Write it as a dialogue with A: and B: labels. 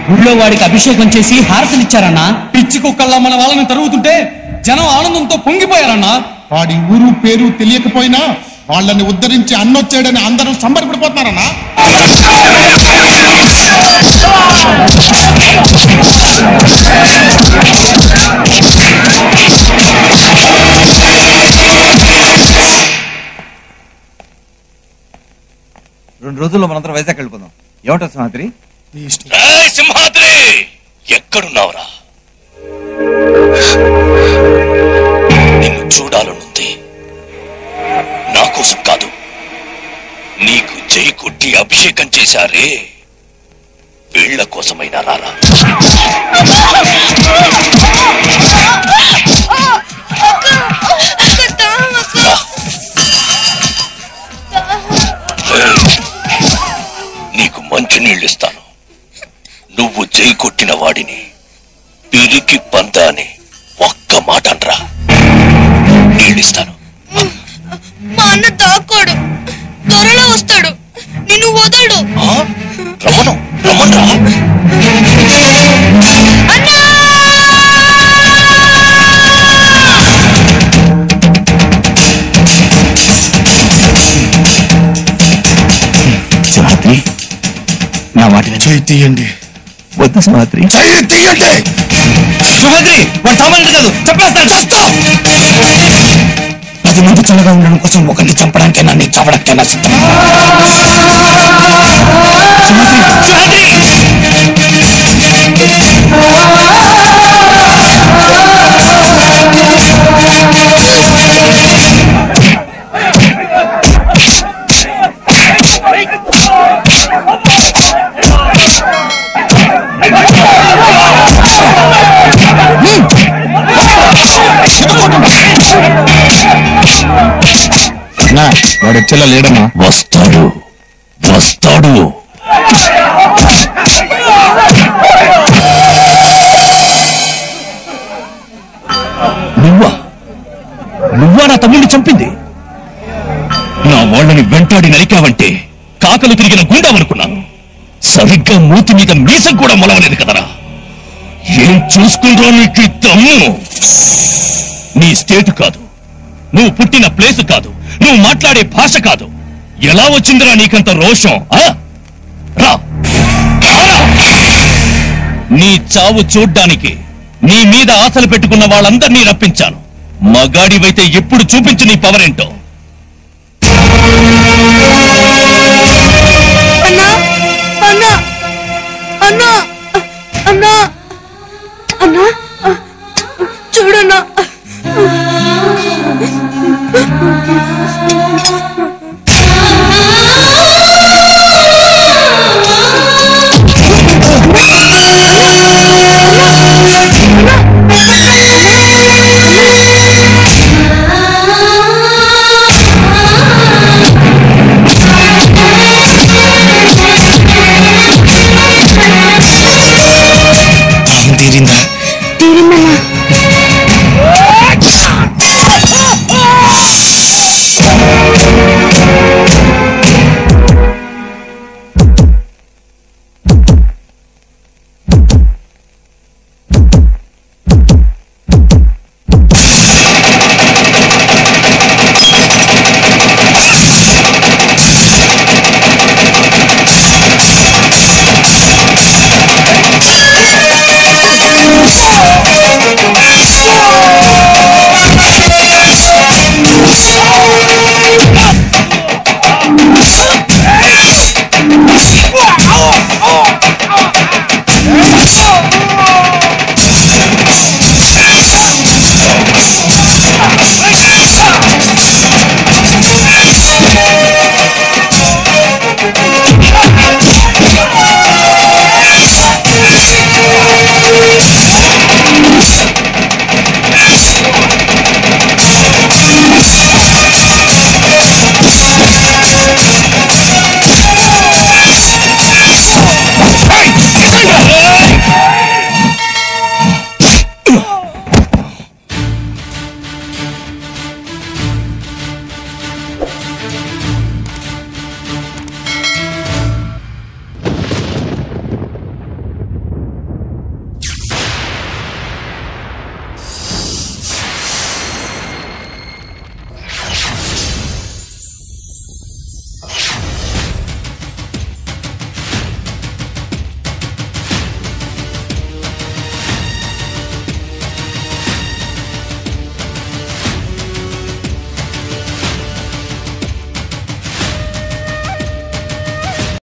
A: ఊళ్ళో వాడికి అభిషేకం చేసి హారతలిచ్చారన్నా
B: పిచ్చి కుక్కల్లా మన వాళ్ళని తరుగుతుంటే జనం ఆనందంతో పొంగిపోయారన్నా
C: వాడి ఊరు పేరు తెలియకపోయినా వాళ్ళని ఉద్ధరించి అన్నొచ్చాడని అందరూ సంబరపడిపోతున్నారన్నా
D: రెండు రోజుల్లో మనందరం వైజాగ్ వెళ్ళిపోదాం ఏమంటారు సింహాద్రి
E: ఏయ్ సింహాద్రి ఎక్కడున్నావురా నిన్ను చూడాలనుంది నా కోసం కాదు నీకు జై కొట్టి అభిషేకం చేశారే వీళ్ల కోసమైనా రారా రా. ఏయ్, నీకు మంచి నీళ్ళిస్తాను నువ్వు జై కొట్టిన వాడిని పిరికి పంద అని ఒక్క మాట అనరా నీళ్ళిస్తాను
F: మా అన్న దాక్కోడు త్వరలో వస్తాడు నిన్ను వదలడు
E: ఆ? రమ్మను రమ్మను రా
A: సింహాద్రి నా మాట
C: చేయి తీయండి
A: వద్దు సింహాద్రి
C: చెయ్యి తీయండి
A: సింహాద్రి వాడు సామాన్యుడు కాదు చంపేస్తాను చస్తా పది మంది చల్లగా ఉండడం కోసం ఒకరిని చంపడానికైనా నీ చంపడానికైనా సిద్ధం సింహాద్రి సింహాద్రి
C: వాడు వచ్చేలా లేడమ్మా
E: వస్తాడు వస్తాడు నువ్వా నువ్వా నా తమ్ముడిని చంపింది నా వాళ్ళని వెంటాడి నరికావంటే కాకలు తిరిగిన గుండామనుకున్నాను సరిగ్గా మూతి మీద మీసం కూడా మొలవలేదు కదరా ఏం చూసుకుందో నీకు ఈ దమ్ము నీ స్టేట్ కాదు నువ్వు పుట్టిన ప్లేస్ కాదు నువ్వు మాట్లాడే భాష కాదు ఎలా వచ్చిందిరా నీకంత రోషం ఆ? రా రారా. నీ చావు చూడ్డానికి నీ మీద ఆశలు పెట్టుకున్న వాళ్ళందరినీ రప్పించాను మగాడివైతే ఎప్పుడు చూపించు నీ పవర్ ఏంటో
F: అన్నా అన్నా అన్నా అన్నా అన్నా చూడన్నా
A: తీరిందా
F: తీరిందన్నా